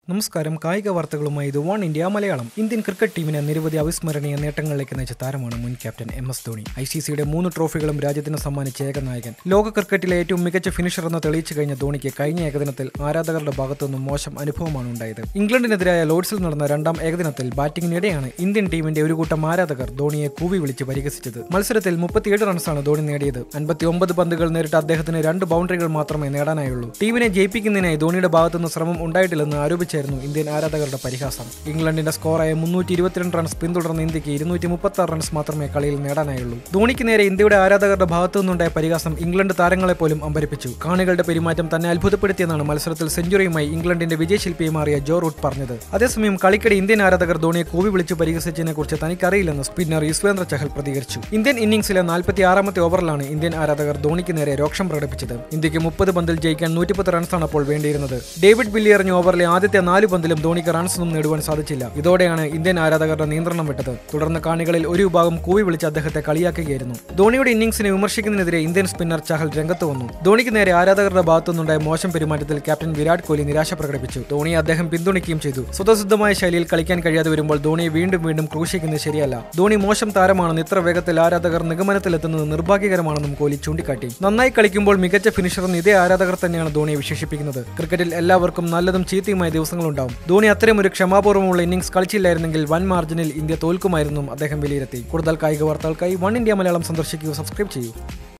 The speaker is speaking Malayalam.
നമസ്കാരം കായിക വാർത്തകളുമായി ഇത് One India Malayalam Indian cricket ടീമിനെ നിരവധി അവിസ്മരണീയ നേട്ടങ്ങളിലേക്ക് നയിച്ച താരമാണ് മുൻ captain M S Dhoni I C സിയുടെ മൂന്ന് ട്രോഫികളും രാജ്യത്തിന് സമ്മാനിച്ച ഏക നായകൻ ലോക ക്രിക്കറ്റിലെ ഏറ്റവും മികച്ച ഫിനിഷർ എന്ന് തെളിയിച്ചു കഴിഞ്ഞ ധോണിക്ക് കഴിഞ്ഞ ഏകദിനത്തിൽ ആരാധകരുടെ ഭാഗത്തുനിന്നും മോശം അനുഭവമാണ് ഉണ്ടായത് ഇംഗ്ലണ്ടിനെതിരായ ലോർഡ്സിൽ നടന്ന രണ്ടാം ഏകദിനത്തിൽ ബാറ്റിംഗിനിടെയാണ് ഇന്ത്യൻ ടീമിന്റെ ഒരു കൂട്ടം ആരാധകർ ധോണിയെ കൂവി വിളിച്ച് പരിഹസിച്ചത് മത്സരത്തിൽ മുപ്പത്തിയേഴ് റൺസാണ് ധോണി നേടിയത് അൻപത്തിയൊമ്പത് പന്തുകൾ നേരിട്ട അദ്ദേഹത്തിന് രണ്ട് ബൗണ്ടറികൾ മാത്രമേ നേടാനായുള്ളൂ ടീമിനെ ജയിപ്പിക്കുന്നതിനായി ധോണിയുടെ ഭാഗത്തുനിന്ന് ശ്രമം ഉണ്ടായിട്ടില്ലെന്ന് ആരോപിച്ചായിരുന്നു ഇന്ത്യൻ ആരാധകരുടെ പരിഹാസം ഇംഗ്ലണ്ടിന്റെ സ്കോറായ മുന്നൂറ്റി ഇരുപത്തിരണ്ട് റൺസ് പിന്തുടർന്ന ഇന്ത്യക്ക് ഇരുന്നൂറ്റി മുപ്പത്തി ആറ് റൺസ് മാത്രമേ കളിയിൽ നേടാനായുള്ളൂ ധോണിക്ക് നേരെ ഇന്ത്യയുടെ ആരാധകരുടെ ഭാഗത്തു നിന്നുണ്ടായ പരിഹാസം ഇംഗ്ലണ്ട് താരങ്ങളെ പോലും അമ്പരിപ്പിച്ചു കാണികളുടെ പെരുമാറ്റം തന്നെ അത്ഭുതപ്പെടുത്തിയെന്നാണ് മത്സരത്തിൽ സെഞ്ചുറിയുമായി ഇംഗ്ലണ്ടിന്റെ വിജയശില്പിയെ മാറിയ ജോ റൂട്ട് പറഞ്ഞത് അതേസമയം കളിക്കിടെ ഇന്ത്യൻ ആരാധകർ ധോണിയെ കൂവി വിളിച്ച് പരിഹസിച്ചതിനെ കുറിച്ച് തനിക്കറിയില്ലെന്ന് സ്പിന്നർ യുസ്വേന്ദ്ര ചഹൽ പ്രതികരിച്ചു ഇന്ത്യൻ ഇന്നിംഗ്സിലെ നാൽപ്പത്തി ആറാമത്തെ ഓവറിലാണ് ഇന്ത്യൻ ആരാധകർ ധോണിക്ക് നേരെ രോക്ഷം പ്രകടിപ്പിച്ചത് ഇന്ത്യക്ക് മുപ്പത് പന്തിൽ ജയിക്കാൻ നൂറ്റിപ്പത്ത് റൺസാണ് അപ്പോൾ വേണ്ടിയിരുന്നത് ഡേവിഡ് ബില്ലി എറിഞ്ഞ ഓവറിലെ ആദ്യത്തെ നാല് പന്തിലും ധോണിക്ക് റൺസ് ഒന്നും നേടുവാൻ സാധിച്ചില്ല ഇതോടെയാണ് ഇന്ത്യൻ ആരാധകരുടെ നിയന്ത്രണം വിട്ടത് തുടർന്ന് കാണികളിൽ ഒരു വിഭാഗം കൂവി വിളിച്ച് അദ്ദേഹത്തെ കളിയാക്കുകയായിരുന്നു ധോണിയുടെ ഇന്നിംഗ്സിനെ വിമർശിക്കുന്നതിനെതിരെ ഇന്ത്യൻ സ്പിന്നർ ചഹൽ രംഗത്ത് വന്നു ധോണിക്ക് നേരെ ആരാധകരുടെ ഭാഗത്തുനിന്നുണ്ടായ മോശം പെരുമാറ്റത്തിൽ ക്യാപ്റ്റൻ വിരാട് കോഹ്ലി നിരാശ പ്രകടിപ്പിച്ചു ധോണിയെ അദ്ദേഹം പിന്തുണയ്ക്കുകയും ചെയ്തു സ്വതസിദ്ധമായ ശൈലിയിൽ കളിക്കാൻ കഴിയാതെ വരുമ്പോൾ ധോണിയെ വീണ്ടും വീണ്ടും ക്രൂശിക്കുന്നത് ശരിയല്ല ധോണി മോശം താരമാണെന്ന് ഇത്ര വേഗത്തിൽ ആരാധകർ നിഗമനത്തിലെത്തുന്നത് നിർഭാഗ്യകരമാണെന്നും കോഹ്ലി ചൂണ്ടിക്കാട്ടി നന്നായി കളിക്കുമ്പോൾ മികച്ച ഫിനിഷറെന്ന് ഇതേ ആരാധകർ തന്നെയാണ് ധോണിയെ വിശേഷിപ്പിക്കുന്നത് ക്രിക്കറ്റിൽ എല്ലാവർക്കും നല്ലതും ചീത്തയുമായ ദിവസങ്ങളുണ്ടാവും ധോണി അത്തരം ഒരു ക്ഷമാപൂർവ്വമുള്ള ഇന്നിംഗ്സ് കളിച്ചില്ലായിരുന്നെങ്കിൽ വൻ മാർജിനിൽ ഇന്ത്യ തോൽക്കുമായിരുന്നും അദ്ദേഹം വിലയിരുത്തി കൂടുതൽ കായിക വാർത്തകൾക്കായി വൺ ഇന്ത്യ മലയാളം സന്ദർശിക്കൂ സബ്സ്ക്രൈബ് ചെയ്യൂ